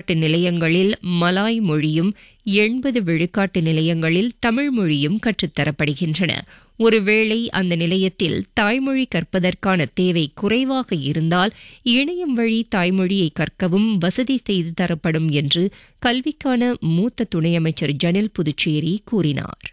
விழுக்காட்டு நிலையங்களில் மலாய் மொழியும் எண்பது விழுக்காட்டு நிலையங்களில் தமிழ் மொழியும் கற்றுத்தரப்படுகின்றன ஒருவேளை அந்த நிலையத்தில் தாய்மொழி கற்பதற்கான தேவை குறைவாக இருந்தால் இணையம் வழி தாய்மொழியை கற்கவும் வசதி செய்து தரப்படும் என்று கல்விக்கான மூத்த துணை அமைச்சர் ஜனில் புதுச்சேரி கூறினார்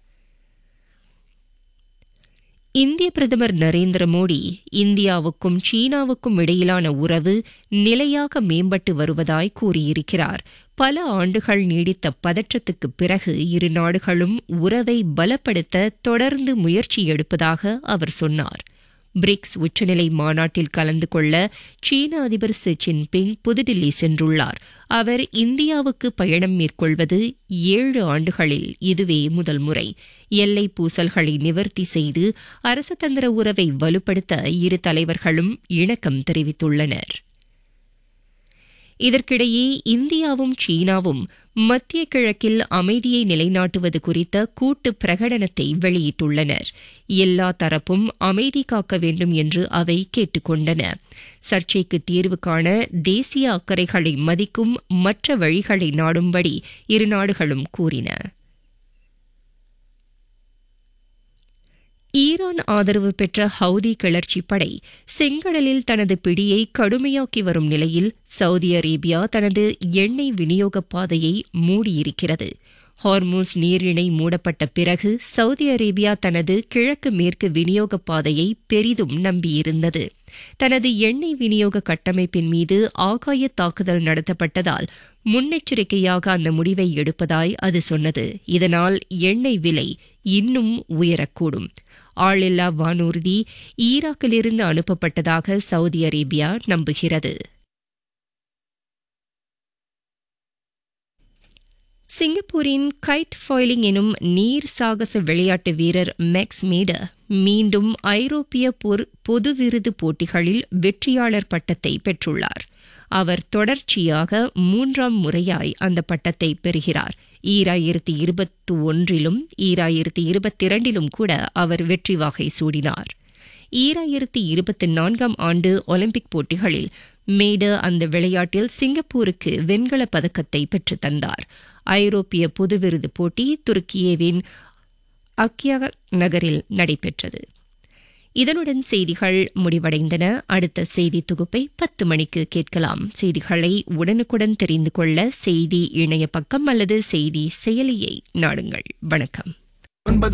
இந்திய பிரதமர் நரேந்திர மோடி இந்தியாவுக்கும் சீனாவுக்கும் இடையிலான உறவு நிலையாக மேம்பட்டு வருவதாய் கூறியிருக்கிறார் பல ஆண்டுகள் நீடித்த பதற்றத்துக்கு பிறகு இரு நாடுகளும் உறவை பலப்படுத்த தொடர்ந்து முயற்சி எடுப்பதாக அவர் சொன்னார் பிரிக்ஸ் உச்சநிலை மாநாட்டில் கலந்து கொள்ள சீன அதிபர் ஷி ஜின்பிங் புதுடில்லி சென்றுள்ளார் அவர் இந்தியாவுக்கு பயணம் மேற்கொள்வது ஏழு ஆண்டுகளில் இதுவே முதல் முறை எல்லை பூசல்களை நிவர்த்தி செய்து அரசதந்திர உறவை வலுப்படுத்த இரு தலைவர்களும் இணக்கம் தெரிவித்துள்ளனர் இதற்கிடையே இந்தியாவும் சீனாவும் மத்திய கிழக்கில் அமைதியை நிலைநாட்டுவது குறித்த கூட்டு பிரகடனத்தை வெளியிட்டுள்ளனர் எல்லா தரப்பும் அமைதி காக்க வேண்டும் என்று அவை கேட்டுக் கொண்டன சர்ச்சைக்கு தீர்வு காண தேசிய அக்கறைகளை மதிக்கும் மற்ற வழிகளை நாடும்படி இரு நாடுகளும் கூறின ஈரான் ஆதரவு பெற்ற ஹவுதி கிளர்ச்சி படை செங்கடலில் தனது பிடியை கடுமையாக்கி வரும் நிலையில் சவுதி அரேபியா தனது எண்ணெய் விநியோக பாதையை மூடியிருக்கிறது ஹார்மூஸ் நீரிணை மூடப்பட்ட பிறகு சவுதி அரேபியா தனது கிழக்கு மேற்கு விநியோக பாதையை பெரிதும் நம்பியிருந்தது தனது எண்ணெய் விநியோக கட்டமைப்பின் மீது ஆகாய தாக்குதல் நடத்தப்பட்டதால் முன்னெச்சரிக்கையாக அந்த முடிவை எடுப்பதாய் அது சொன்னது இதனால் எண்ணெய் விலை இன்னும் உயரக்கூடும் ஆளில்லா வானூர்தி ஈராக்கிலிருந்து அனுப்பப்பட்டதாக சவுதி அரேபியா நம்புகிறது சிங்கப்பூரின் கைட் ஃபாயிலிங் எனும் நீர் சாகச விளையாட்டு வீரர் மேக்ஸ் மீடர் மீண்டும் ஐரோப்பிய பொது விருது போட்டிகளில் வெற்றியாளர் பட்டத்தை பெற்றுள்ளார் அவர் தொடர்ச்சியாக மூன்றாம் முறையாய் அந்த பட்டத்தை பெறுகிறார் ஈராயிரத்தி இருபத்தி ஒன்றிலும் ஈராயிரத்தி இருபத்தி இரண்டிலும் கூட அவர் வெற்றி வாகை சூடினார் ஈராயிரத்தி இருபத்தி நான்காம் ஆண்டு ஒலிம்பிக் போட்டிகளில் மேடர் அந்த விளையாட்டில் சிங்கப்பூருக்கு வெண்கலப் பதக்கத்தை பெற்றுத் தந்தார் ஐரோப்பிய பொது விருது போட்டி துருக்கியவின் அக்கியா நகரில் நடைபெற்றது இதனுடன் செய்திகள் முடிவடைந்தன அடுத்த செய்தி தொகுப்பை பத்து மணிக்கு கேட்கலாம் செய்திகளை உடனுக்குடன் தெரிந்து கொள்ள செய்தி இணைய பக்கம் அல்லது செய்தி செயலியை நாடுங்கள் வணக்கம் ஒன்பது